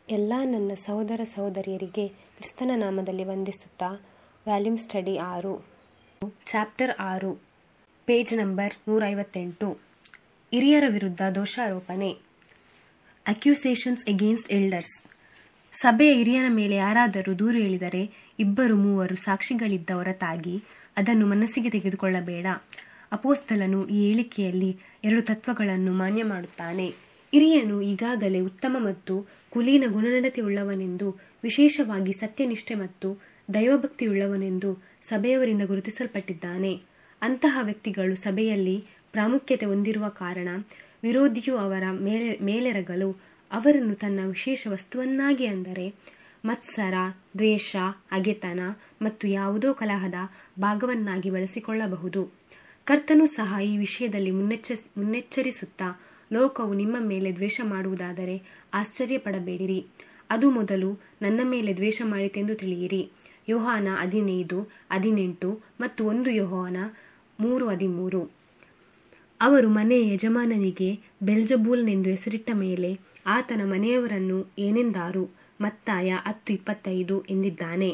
ಎಲ್ಲ ನನ್ನ ಸಹೋದರ ಸಹೋದರಿಯರಿಗೆ ಕ್ರಿಸ್ತನ ನಾಮದಲ್ಲಿ ವಂದಿಸುತ್ತಾ ವ್ಯಾಲ್ಯೂಮ್ ಸ್ಟಡಿ ಆರು ಚಾಪ್ಟರ್ ಆರು ಪೇಜ್ ನಂಬರ್ ನೂರೈವತ್ತೆಂಟು ಹಿರಿಯರ ವಿರುದ್ಧ ದೋಷಾರೋಪಣೆ ಅಕ್ಯೂಸೇಷನ್ಸ್ ಎಗೇನ್ಸ್ಟ್ ಎಲ್ಡರ್ಸ್ ಸಭೆಯ ಹಿರಿಯನ ಮೇಲೆ ಯಾರಾದರೂ ದೂರು ಹೇಳಿದರೆ ಇಬ್ಬರು ಮೂವರು ಸಾಕ್ಷಿಗಳಿದ್ದ ಹೊರತಾಗಿ ಅದನ್ನು ಮನಸ್ಸಿಗೆ ತೆಗೆದುಕೊಳ್ಳಬೇಡ ಅಪೋಸ್ತಲನು ಈ ಹೇಳಿಕೆಯಲ್ಲಿ ಎರಡು ತತ್ವಗಳನ್ನು ಮಾನ್ಯ ಮಾಡುತ್ತಾನೆ ಹಿರಿಯನು ಈಗಾಗಲೇ ಉತ್ತಮ ಮತ್ತು ಕುಲೀನ ಗುಣನಡತೆಯುಳ್ಳವನೆಂದು ವಿಶೇಷವಾಗಿ ಸತ್ಯನಿಷ್ಠೆ ಮತ್ತು ದೈವಭಕ್ತಿಯುಳ್ಳವನೆಂದು ಸಭೆಯವರಿಂದ ಗುರುತಿಸಲ್ಪಟ್ಟಿದ್ದಾನೆ ಅಂತಹ ವ್ಯಕ್ತಿಗಳು ಸಭೆಯಲ್ಲಿ ಪ್ರಾಮುಖ್ಯತೆ ಹೊಂದಿರುವ ಕಾರಣ ವಿರೋಧಿಯು ಅವರ ಮೇಲೆ ಮೇಲೆರಗಲು ಅವರನ್ನು ತನ್ನ ವಿಶೇಷ ವಸ್ತುವನ್ನಾಗಿ ಅಂದರೆ ಮತ್ಸರ ದ್ವೇಷ ಅಗೆತನ ಮತ್ತು ಯಾವುದೋ ಕಲಹದ ಭಾಗವನ್ನಾಗಿ ಬಳಸಿಕೊಳ್ಳಬಹುದು ಕರ್ತನು ಸಹ ಈ ವಿಷಯದಲ್ಲಿ ಮುನ್ನೆಚ್ಚ ಮುನ್ನೆಚ್ಚರಿಸುತ್ತಾ ಲೋಕವು ನಿಮ್ಮ ಮೇಲೆ ದ್ವೇಷ ಮಾಡುವುದಾದರೆ ಆಶ್ಚರ್ಯಪಡಬೇಡಿರಿ ಅದು ಮೊದಲು ನನ್ನ ಮೇಲೆ ದ್ವೇಷ ಮಾಡಿತೆಂದು ತಿಳಿಯಿರಿ ಯೋಹಾನ ಹದಿನೈದು ಹದಿನೆಂಟು ಮತ್ತು ಒಂದು ಯೋಹಾನ ಮೂರು ಹದಿಮೂರು ಅವರು ಮನೆಯ ಯಜಮಾನನಿಗೆ ಬೆಲ್ಜಬೂಲ್ನೆಂದು ಹೆಸರಿಟ್ಟ ಮೇಲೆ ಆತನ ಮನೆಯವರನ್ನು ಏನೆಂದಾರು ಮತ್ತಾಯ ಹತ್ತು ಇಪ್ಪತ್ತೈದು ಎಂದಿದ್ದಾನೆ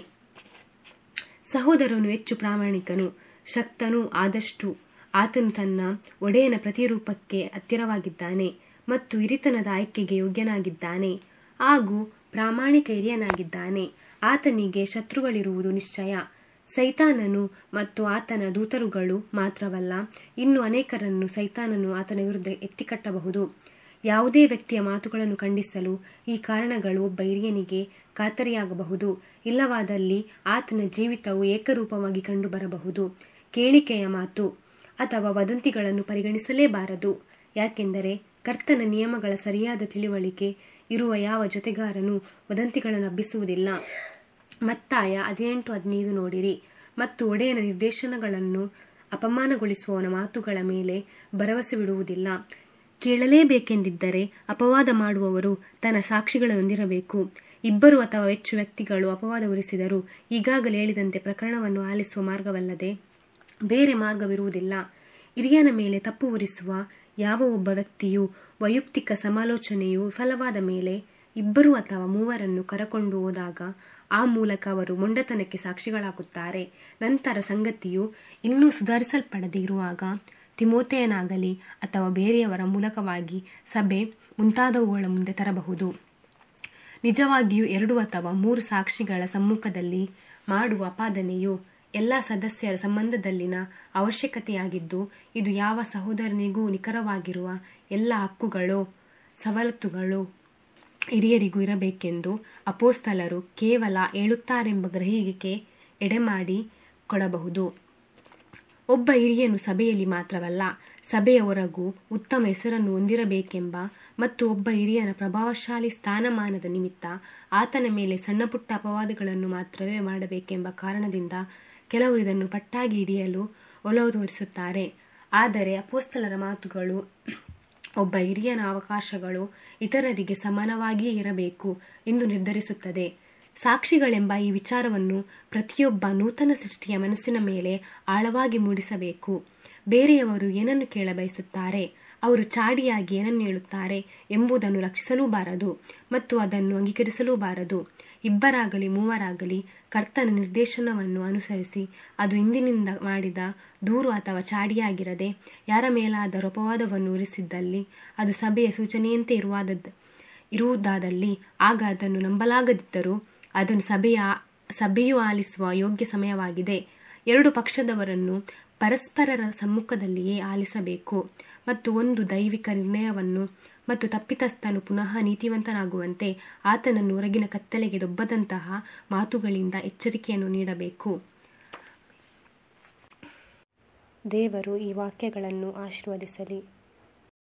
ಸಹೋದರನು ಹೆಚ್ಚು ಪ್ರಾಮಾಣಿಕನು ಶಕ್ತನೂ ಆದಷ್ಟು ಆತನು ತನ್ನ ಒಡೆಯನ ಪ್ರತಿರೂಪಕ್ಕೆ ಹತ್ತಿರವಾಗಿದ್ದಾನೆ ಮತ್ತು ಹಿರಿತನದ ಆಯ್ಕೆಗೆ ಯೋಗ್ಯನಾಗಿದ್ದಾನೆ ಹಾಗೂ ಪ್ರಾಮಾಣಿಕ ಹಿರಿಯನಾಗಿದ್ದಾನೆ ಆತನಿಗೆ ಶತ್ರುಗಳಿರುವುದು ನಿಶ್ಚಯ ಸೈತಾನನು ಮತ್ತು ಆತನ ದೂತರುಗಳು ಮಾತ್ರವಲ್ಲ ಇನ್ನು ಅನೇಕರನ್ನು ಸೈತಾನನು ಆತನ ವಿರುದ್ಧ ಎತ್ತಿಕಟ್ಟಬಹುದು ಯಾವುದೇ ವ್ಯಕ್ತಿಯ ಮಾತುಗಳನ್ನು ಖಂಡಿಸಲು ಈ ಕಾರಣಗಳು ಒಬ್ಬ ಹಿರಿಯನಿಗೆ ಖಾತರಿಯಾಗಬಹುದು ಇಲ್ಲವಾದಲ್ಲಿ ಆತನ ಜೀವಿತವು ಏಕರೂಪವಾಗಿ ಕಂಡುಬರಬಹುದು ಕೇಳಿಕೆಯ ಮಾತು ಅಥವಾ ವದಂತಿಗಳನ್ನು ಪರಿಗಣಿಸಲೇಬಾರದು ಯಾಕೆಂದರೆ ಕರ್ತನ ನಿಯಮಗಳ ಸರಿಯಾದ ತಿಳಿವಳಿಕೆ ಇರುವ ಯಾವ ಜೊತೆಗಾರನು ವದಂತಿಗಳನ್ನು ಹಬ್ಬಿಸುವುದಿಲ್ಲ ಮತ್ತಾಯ ಹದಿನೆಂಟು ಹದಿನೈದು ನೋಡಿರಿ ಮತ್ತು ಒಡೆಯನ ನಿರ್ದೇಶನಗಳನ್ನು ಅಪಮಾನಗೊಳಿಸುವವನ ಮಾತುಗಳ ಮೇಲೆ ಭರವಸೆ ಬಿಡುವುದಿಲ್ಲ ಕೇಳಲೇಬೇಕೆಂದಿದ್ದರೆ ಅಪವಾದ ಮಾಡುವವರು ತನ್ನ ಸಾಕ್ಷಿಗಳನ್ನು ಹೊಂದಿರಬೇಕು ಇಬ್ಬರು ಅಥವಾ ಹೆಚ್ಚು ವ್ಯಕ್ತಿಗಳು ಅಪವಾದ ಹೊರಿಸಿದರು ಈಗಾಗಲೇ ಹೇಳಿದಂತೆ ಪ್ರಕರಣವನ್ನು ಆಲಿಸುವ ಮಾರ್ಗವಲ್ಲದೆ ಬೇರೆ ಮಾರ್ಗವಿರುವುದಿಲ್ಲ ಹಿರಿಯನ ಮೇಲೆ ತಪ್ಪು ಹೊರಿಸುವ ಯಾವ ಒಬ್ಬ ವ್ಯಕ್ತಿಯು ವೈಯಕ್ತಿಕ ಸಮಾಲೋಚನೆಯು ವಿಫಲವಾದ ಮೇಲೆ ಇಬ್ಬರು ಅಥವಾ ಮೂವರನ್ನು ಕರಕೊಂಡು ಹೋದಾಗ ಆ ಮೂಲಕ ಅವರು ಮೊಂಡತನಕ್ಕೆ ಸಾಕ್ಷಿಗಳಾಗುತ್ತಾರೆ ನಂತರ ಸಂಗತಿಯು ಇನ್ನೂ ಸುಧಾರಿಸಲ್ಪಡದೆ ಇರುವಾಗ ತಿಮೋತೆಯನಾಗಲಿ ಅಥವಾ ಬೇರೆಯವರ ಮೂಲಕವಾಗಿ ಸಭೆ ಮುಂತಾದವುಗಳ ಮುಂದೆ ತರಬಹುದು ನಿಜವಾಗಿಯೂ ಎರಡು ಅಥವಾ ಮೂರು ಸಾಕ್ಷಿಗಳ ಸಮ್ಮುಖದಲ್ಲಿ ಮಾಡುವ ಅಪಾದನೆಯು ಎಲ್ಲ ಸದಸ್ಯರ ಸಂಬಂಧದಲ್ಲಿನ ಅವಶ್ಯಕತೆಯಾಗಿದ್ದು ಇದು ಯಾವ ಸಹೋದರನಿಗೂ ನಿಖರವಾಗಿರುವ ಎಲ್ಲ ಹಕ್ಕುಗಳು ಸವಲತ್ತುಗಳು ಹಿರಿಯರಿಗೂ ಇರಬೇಕೆಂದು ಅಪೋಸ್ತಲರು ಕೇವಲ ಹೇಳುತ್ತಾರೆಂಬ ಗ್ರಹಿಕೆ ಎಡೆಮಾಡಿ ಕೊಡಬಹುದು ಒಬ್ಬ ಹಿರಿಯನು ಸಭೆಯಲ್ಲಿ ಮಾತ್ರವಲ್ಲ ಸಭೆಯ ಹೊರಗೂ ಉತ್ತಮ ಹೆಸರನ್ನು ಹೊಂದಿರಬೇಕೆಂಬ ಮತ್ತು ಒಬ್ಬ ಹಿರಿಯನ ಪ್ರಭಾವಶಾಲಿ ಸ್ಥಾನಮಾನದ ನಿಮಿತ್ತ ಆತನ ಮೇಲೆ ಸಣ್ಣಪುಟ್ಟ ಅಪವಾದಗಳನ್ನು ಮಾತ್ರವೇ ಮಾಡಬೇಕೆಂಬ ಕಾರಣದಿಂದ ಕೆಲವರು ಇದನ್ನು ಪಟ್ಟಾಗಿ ಹಿಡಿಯಲು ಒಲವು ತೋರಿಸುತ್ತಾರೆ ಆದರೆ ಅಪೋಸ್ತಲರ ಮಾತುಗಳು ಒಬ್ಬ ಹಿರಿಯನ ಅವಕಾಶಗಳು ಇತರರಿಗೆ ಸಮಾನವಾಗಿಯೇ ಇರಬೇಕು ಎಂದು ನಿರ್ಧರಿಸುತ್ತದೆ ಸಾಕ್ಷಿಗಳೆಂಬ ಈ ವಿಚಾರವನ್ನು ಪ್ರತಿಯೊಬ್ಬ ನೂತನ ಸೃಷ್ಟಿಯ ಮನಸ್ಸಿನ ಮೇಲೆ ಆಳವಾಗಿ ಮೂಡಿಸಬೇಕು ಬೇರೆಯವರು ಏನನ್ನು ಕೇಳಬಯಸುತ್ತಾರೆ ಅವರು ಚಾಡಿಯಾಗಿ ಏನನ್ನು ಹೇಳುತ್ತಾರೆ ಎಂಬುದನ್ನು ರಕ್ಷಿಸಲೂಬಾರದು ಮತ್ತು ಅದನ್ನು ಅಂಗೀಕರಿಸಲೂಬಾರದು ಇಬ್ಬರಾಗಲಿ ಮೂವರಾಗಲಿ ಕರ್ತನ ನಿರ್ದೇಶನವನ್ನು ಅನುಸರಿಸಿ ಅದು ಇಂದಿನಿಂದ ಮಾಡಿದ ದೂರು ಅಥವಾ ಚಾಡಿಯಾಗಿರದೆ ಯಾರ ಮೇಲಾದರೂ ಅಪವಾದವನ್ನು ಉರಿಸಿದ್ದಲ್ಲಿ ಅದು ಸಭೆಯ ಸೂಚನೆಯಂತೆ ಇರುವಾದದ್ದು ಇರುವುದಾದಲ್ಲಿ ಆಗ ಅದನ್ನು ನಂಬಲಾಗದಿದ್ದರೂ ಅದನ್ನು ಸಭೆಯ ಸಭೆಯು ಆಲಿಸುವ ಯೋಗ್ಯ ಸಮಯವಾಗಿದೆ ಎರಡು ಪಕ್ಷದವರನ್ನು ಪರಸ್ಪರರ ಸಮ್ಮುಖದಲ್ಲಿಯೇ ಆಲಿಸಬೇಕು ಮತ್ತು ಒಂದು ದೈವಿಕ ನಿರ್ಣಯವನ್ನು ಮತ್ತು ತಪ್ಪಿತಸ್ಥನು ಪುನಃ ನೀತಿವಂತನಾಗುವಂತೆ ಆತನನ್ನು ಹೊರಗಿನ ಕತ್ತಲೆಗೆ ದೊಬ್ಬದಂತಹ ಮಾತುಗಳಿಂದ ಎಚ್ಚರಿಕೆಯನ್ನು ನೀಡಬೇಕು ದೇವರು ಈ ವಾಕ್ಯಗಳನ್ನು ಆಶೀರ್ವದಿಸಲಿ